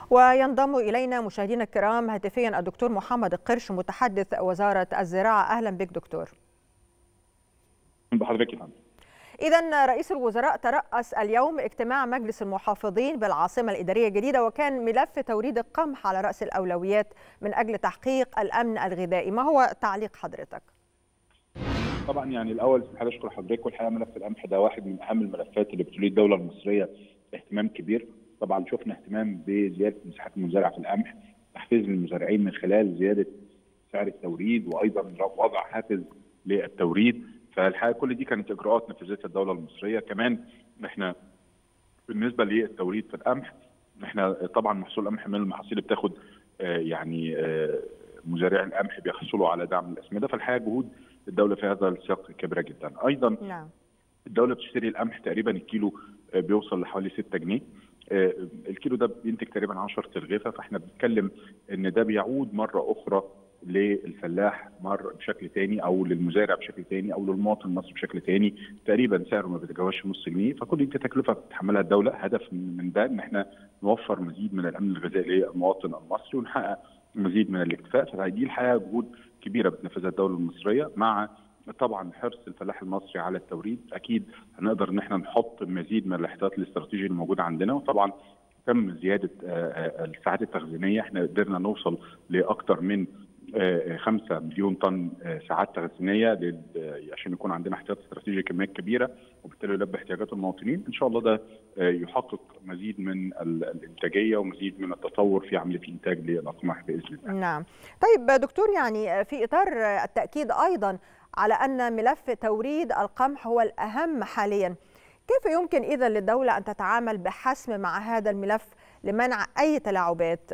وينضم إلينا مشاهدينا الكرام هاتفيا الدكتور محمد القرش متحدث وزارة الزراعة أهلا بك دكتور بحضرتك يا فندم إذا رئيس الوزراء ترأس اليوم اجتماع مجلس المحافظين بالعاصمة الإدارية الجديدة وكان ملف توريد القمح على رأس الأولويات من أجل تحقيق الأمن الغذائي ما هو تعليق حضرتك؟ طبعا يعني الاول اسمح لي اشكر حضرتك والحقيقه ملف القمح ده واحد من اهم الملفات اللي بتولي الدوله المصريه اهتمام كبير طبعا شفنا اهتمام بزياده مساحات المزارع في القمح تحفيز للمزارعين من خلال زياده سعر التوريد وايضا وضع حافز للتوريد فالحقيقه كل دي كانت اجراءات نفذتها الدوله المصريه كمان احنا بالنسبه للتوريد في القمح احنا طبعا محصول القمح من المحاصيل اللي بتاخد آه يعني آه مزارعي القمح بيحصلوا على دعم الاسمده فالحقيقه جهود الدوله في هذا السياق كبيره جدا ايضا نعم. الدوله بتشتري القمح تقريبا الكيلو بيوصل لحوالي 6 جنيه الكيلو ده بينتج تقريبا 10 ترغيفه فاحنا بنتكلم ان ده بيعود مره اخرى للفلاح مر بشكل تاني او للمزارع بشكل تاني او للمواطن المصري بشكل تاني تقريبا سعره ما بيتجاوزش نص جنيه فكل دي تكلفه بتتحملها الدوله هدف من ده ان احنا نوفر مزيد من الامن الغذائي للمواطن المصري ونحقق مزيد من الاكتفاء فدي الحقيقه جهود كبيره بتنفذها الدوله المصريه مع طبعا حرص الفلاح المصري على التوريد اكيد هنقدر ان احنا نحط مزيد من الاحتياطات الاستراتيجي الموجوده عندنا وطبعا تم زياده الساعات التخزينيه احنا قدرنا نوصل لاكثر من 5 مليون طن ساعات تخزينيه عشان يكون عندنا احتياط استراتيجي كميات كبيره وبالتالي يلبي احتياجات المواطنين ان شاء الله ده يحقق مزيد من الانتاجيه ومزيد من التطور في عمليه الانتاج للاقماح باذن الله. نعم. طيب دكتور يعني في اطار التاكيد ايضا على ان ملف توريد القمح هو الاهم حاليا. كيف يمكن اذا للدوله ان تتعامل بحسم مع هذا الملف لمنع اي تلاعبات؟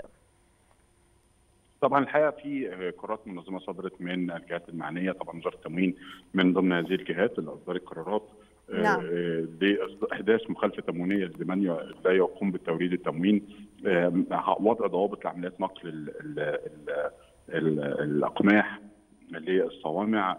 طبعا الحقيقه في قرارات منظمه صدرت من الجهات المعنيه طبعا وزاره التموين من ضمن هذه الجهات اللي اصدرت قرارات نعم. باحداث مخالفه تموينيه لمن لا يقوم بالتوريد التموين وضع ضوابط لعمليات نقل ال ال ال ال الاقماح للصوامع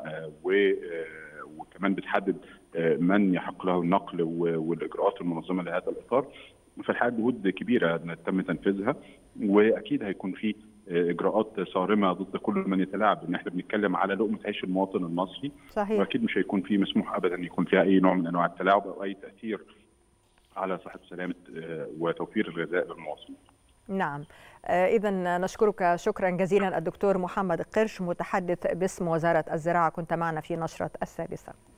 وكمان بتحدد من يحق له النقل والاجراءات المنظمه لهذا الاطار فالحقيقه جهود كبيره تم تنفيذها واكيد هيكون في اجراءات صارمه ضد كل من يتلاعب ان احنا بنتكلم على لقمه عيش المواطن المصري صحيح واكيد مش هيكون في مسموح ابدا يكون فيها اي نوع من انواع التلاعب او اي تاثير على صحه سلامه وتوفير الغذاء للمواطن نعم إذا نشكرك شكرا جزيلا الدكتور محمد القرش متحدث باسم وزارة الزراعة كنت معنا في نشرة السادسة